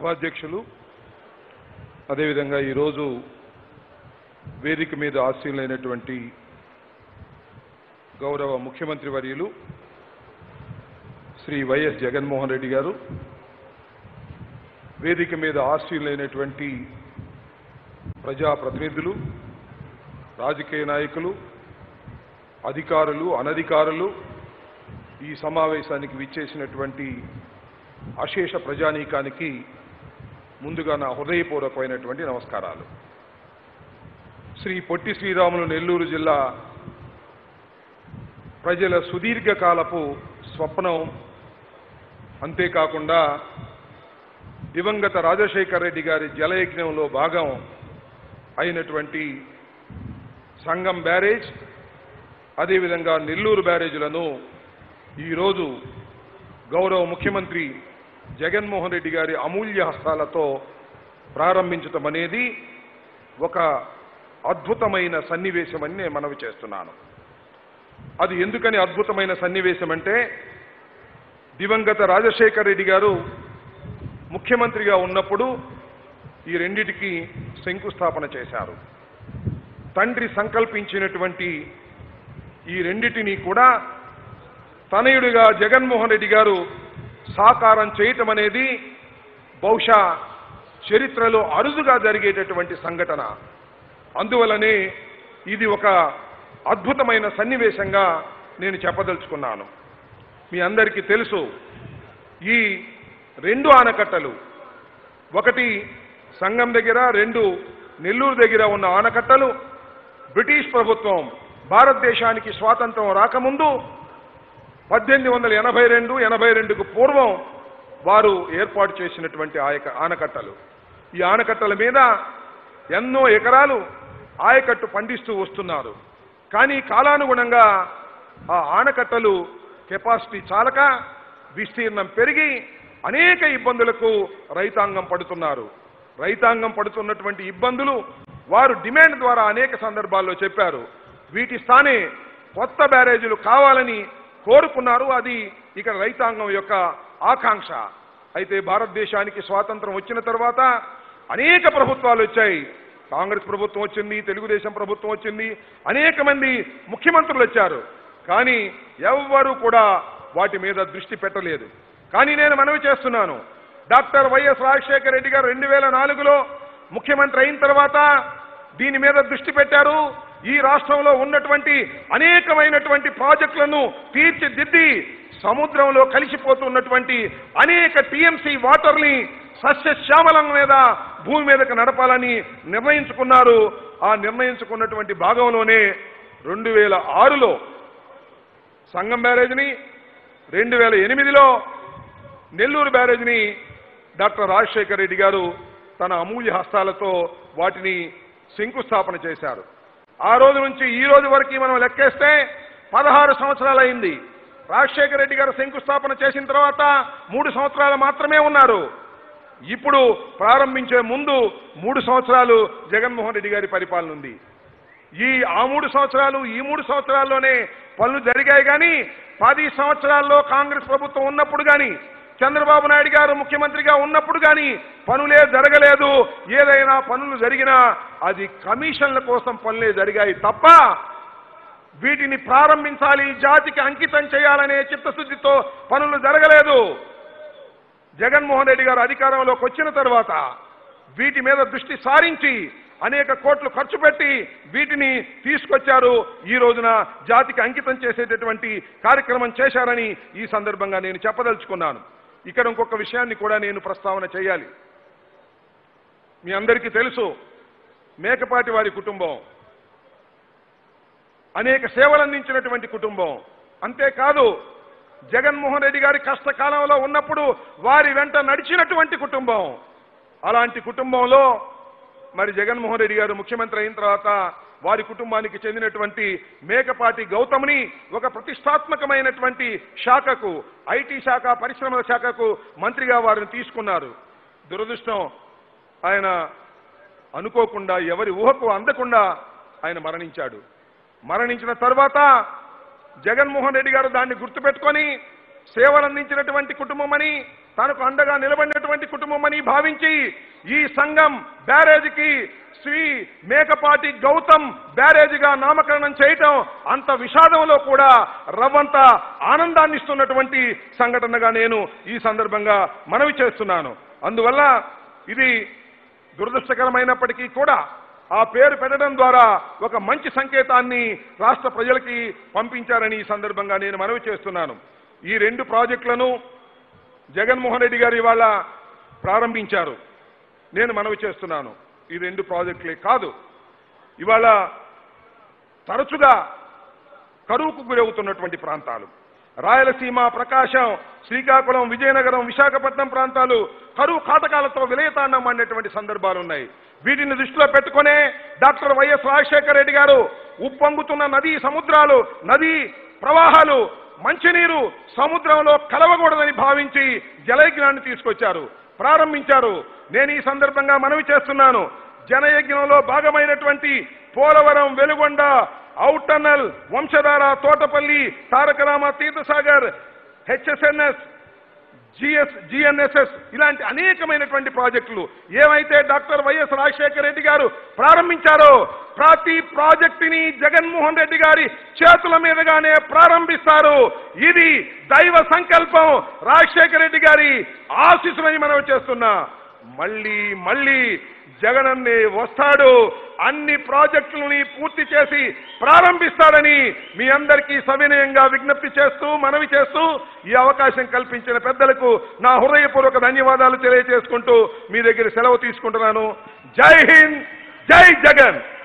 సభాధ్యక్షులు అదేవిధంగా ఈరోజు వేదిక మీద ఆశీనులైనటువంటి గౌరవ ముఖ్యమంత్రి వర్యులు శ్రీ వైఎస్ జగన్మోహన్ రెడ్డి గారు వేదిక మీద ఆశీనులైనటువంటి ప్రజాప్రతినిధులు రాజకీయ నాయకులు అధికారులు అనధికారులు ఈ సమావేశానికి విచ్చేసినటువంటి అశేష ప్రజానీకానికి ముందుగా నా హృదయపూర్వకమైనటువంటి నమస్కారాలు శ్రీ పొట్టి శ్రీరాములు నెల్లూరు జిల్లా ప్రజల సుదీర్ఘకాలపు స్వప్నం అంతేకాకుండా దివంగత రాజశేఖర్ రెడ్డి గారి జలయజ్ఞంలో భాగం అయినటువంటి సంగం బ్యారేజ్ అదేవిధంగా నెల్లూరు బ్యారేజీలను ఈరోజు గౌరవ ముఖ్యమంత్రి జగన్మోహన్ రెడ్డి గారి అమూల్య హస్తాలతో ప్రారంభించటం అనేది ఒక అద్భుతమైన సన్నివేశమని నేను మనవి చేస్తున్నాను అది ఎందుకని అద్భుతమైన సన్నివేశం అంటే దివంగత రాజశేఖర్ రెడ్డి గారు ముఖ్యమంత్రిగా ఉన్నప్పుడు ఈ రెండిటికి శంకుస్థాపన చేశారు తండ్రి సంకల్పించినటువంటి ఈ రెండిటిని కూడా తనయుడిగా జగన్మోహన్ రెడ్డి గారు సాకారం చేయటం అనేది బహుశా చరిత్రలో అరుదుగా జరిగేటటువంటి సంఘటన అందువలనే ఇది ఒక అద్భుతమైన సన్నివేశంగా నేను చెప్పదలుచుకున్నాను మీ అందరికీ తెలుసు ఈ రెండు ఆనకట్టలు ఒకటి సంగం దగ్గర రెండు నెల్లూరు దగ్గర ఉన్న ఆనకట్టలు బ్రిటిష్ ప్రభుత్వం భారతదేశానికి స్వాతంత్రం రాకముందు పద్దెనిమిది వందల ఎనభై రెండు ఎనభై రెండుకు పూర్వం వారు ఏర్పాటు చేసినటువంటి ఆయక ఆనకట్టలు ఈ ఆనకట్టల మీద ఎన్నో ఎకరాలు ఆయకట్టు పండిస్తూ వస్తున్నారు కానీ కాలానుగుణంగా ఆ ఆనకట్టలు కెపాసిటీ చాలక విస్తీర్ణం పెరిగి అనేక ఇబ్బందులకు రైతాంగం పడుతున్నారు రైతాంగం పడుతున్నటువంటి ఇబ్బందులు వారు డిమాండ్ ద్వారా అనేక సందర్భాల్లో చెప్పారు వీటి స్థానే కొత్త బ్యారేజీలు కావాలని కోరుకున్నారు అది ఇక్కడ రైతాంగం యొక్క ఆకాంక్ష అయితే భారతదేశానికి స్వాతంత్రం వచ్చిన తర్వాత అనేక ప్రభుత్వాలు వచ్చాయి కాంగ్రెస్ ప్రభుత్వం వచ్చింది తెలుగుదేశం ప్రభుత్వం వచ్చింది అనేక మంది ముఖ్యమంత్రులు వచ్చారు కానీ ఎవ్వరూ కూడా వాటి మీద దృష్టి పెట్టలేదు కానీ నేను మనవి చేస్తున్నాను డాక్టర్ వైఎస్ రాజశేఖర రెడ్డి గారు రెండు వేల నాలుగులో ముఖ్యమంత్రి అయిన తర్వాత దీని మీద దృష్టి పెట్టారు ఈ రాష్ట్రంలో ఉన్నటువంటి అనేకమైనటువంటి ప్రాజెక్టులను తీర్చిదిద్ది సముద్రంలో కలిసిపోతున్నటువంటి అనేక టీఎంసీ వాటర్ని సస్యశ్యామలం మీద భూమి మీదకి నడపాలని నిర్ణయించుకున్నారు ఆ నిర్ణయించుకున్నటువంటి భాగంలోనే రెండు వేల ఆరులో సంగం బ్యారేజ్ని రెండు వేల ఎనిమిదిలో నెల్లూరు బ్యారేజ్ని డాక్టర్ రాజశేఖర్ రెడ్డి గారు తన అమూల్య హస్తాలతో వాటిని శంకుస్థాపన చేశారు ఆ రోజు నుంచి ఈ రోజు వరకు మనం లెక్కేస్తే పదహారు సంవత్సరాలు అయింది రాజశేఖర రెడ్డి గారు శంకుస్థాపన చేసిన తర్వాత మూడు సంవత్సరాలు మాత్రమే ఉన్నారు ఇప్పుడు ప్రారంభించే ముందు మూడు సంవత్సరాలు జగన్మోహన్ రెడ్డి గారి పరిపాలన ఉంది ఈ ఆ మూడు సంవత్సరాలు ఈ మూడు సంవత్సరాల్లోనే పనులు జరిగాయి కానీ పది సంవత్సరాల్లో కాంగ్రెస్ ప్రభుత్వం ఉన్నప్పుడు కానీ చంద్రబాబు నాయుడు గారు ముఖ్యమంత్రిగా ఉన్నప్పుడు కానీ పనులే జరగలేదు ఏదైనా పనులు జరిగినా అది కమిషన్ల కోసం పనులే జరిగాయి తప్ప వీటిని ప్రారంభించాలి జాతికి అంకితం చేయాలనే చిత్తశుద్ధితో పనులు జరగలేదు జగన్మోహన్ రెడ్డి గారు అధికారంలోకి వచ్చిన తర్వాత వీటి మీద దృష్టి సారించి అనేక కోట్లు ఖర్చు పెట్టి వీటిని తీసుకొచ్చారు ఈ రోజున జాతికి అంకితం చేసేటటువంటి కార్యక్రమం చేశారని ఈ సందర్భంగా నేను చెప్పదలుచుకున్నాను ఇక్కడ ఇంకొక విషయాన్ని కూడా నేను ప్రస్తావన చేయాలి మీ అందరికీ తెలుసు మేకపాటి వారి కుటుంబం అనేక సేవలు అందించినటువంటి కుటుంబం అంతేకాదు జగన్మోహన్ రెడ్డి గారి కష్టకాలంలో ఉన్నప్పుడు వారి వెంట నడిచినటువంటి కుటుంబం అలాంటి కుటుంబంలో మరి జగన్మోహన్ రెడ్డి గారు ముఖ్యమంత్రి అయిన తర్వాత వారి కుటుంబానికి చెందినటువంటి మేకపాటి గౌతమ్ని ఒక ప్రతిష్టాత్మకమైనటువంటి శాఖకు ఐటీ శాఖ పరిశ్రమల శాఖకు మంత్రిగా వారిని తీసుకున్నారు దురదృష్టం ఆయన అనుకోకుండా ఎవరి ఊహకు అందకుండా ఆయన మరణించాడు మరణించిన తర్వాత జగన్మోహన్ రెడ్డి గారు దాన్ని గుర్తుపెట్టుకొని సేవలు అందించినటువంటి కుటుంబం అని తనకు అండగా నిలబడినటువంటి కుటుంబం అని భావించి ఈ సంఘం బ్యారేజీకి శ్రీ మేకపాటి గౌతమ్ బ్యారేజీగా నామకరణం చేయటం అంత విషాదంలో కూడా రవ్వంత ఆనందాన్ని ఇస్తున్నటువంటి సంఘటనగా నేను ఈ సందర్భంగా మనవి చేస్తున్నాను అందువల్ల ఇది దురదృష్టకరమైనప్పటికీ కూడా ఆ పేరు పెట్టడం ద్వారా ఒక మంచి సంకేతాన్ని రాష్ట్ర ప్రజలకి పంపించారని ఈ సందర్భంగా నేను మనవి చేస్తున్నాను ఈ రెండు ప్రాజెక్టులను జగన్మోహన్ రెడ్డి గారు ఇవాళ ప్రారంభించారు నేను మనవి చేస్తున్నాను ఈ రెండు ప్రాజెక్టులే కాదు ఇవాళ తరచుగా కరువుకు గురవుతున్నటువంటి ప్రాంతాలు రాయలసీమ ప్రకాశం శ్రీకాకుళం విజయనగరం విశాఖపట్నం ప్రాంతాలు కరువు కాటకాలతో విలయతాండం అనేటువంటి సందర్భాలు ఉన్నాయి వీటిని దృష్టిలో పెట్టుకునే డాక్టర్ వైఎస్ రాజశేఖర రెడ్డి గారు ఉప్పొంగుతున్న నదీ సముద్రాలు నదీ ప్రవాహాలు మంచినీరు సముద్రంలో కలవకూడదని భావించి జలయజ్ఞాన్ని తీసుకొచ్చారు ప్రారంభించారు నేను ఈ సందర్భంగా మనవి చేస్తున్నాను జనయజ్ఞంలో భాగమైనటువంటి Polavaram Veligonda out tunnel Vamsadhara Thotapalli Tarakarama Theerthasagar HSNS GS GNSS ఇలాంటి అనేకమైనటువంటి ప్రాజెక్టులు ఏవైతే డాక్టర్ వైఎస్ రాజశేఖర రెడ్డి గారు ప్రారంభించారో ప్రతి ప్రాజెక్టుని జగన్మోహన్ రెడ్డి గారి చేతుల మీదుగానే ప్రారంభిస్తారు ఇది దైవ సంకల్పం రాజశేఖర రెడ్డి గారి ఆశీస్సులని మనం చేస్తున్నా మళ్ళీ మళ్ళీ జగనన్నే వస్తాడు అన్ని ప్రాజెక్టులని పూర్తి చేసి ప్రారంభిస్తాడని మీ అందరికీ సవినయంగా విజ్ఞప్తి చేస్తూ మనవి చేస్తూ ఈ అవకాశం కల్పించిన పెద్దలకు నా హృదయపూర్వక ధన్యవాదాలు తెలియజేసుకుంటూ మీ దగ్గర సెలవు తీసుకుంటున్నాను జై హింద్ జై జగన్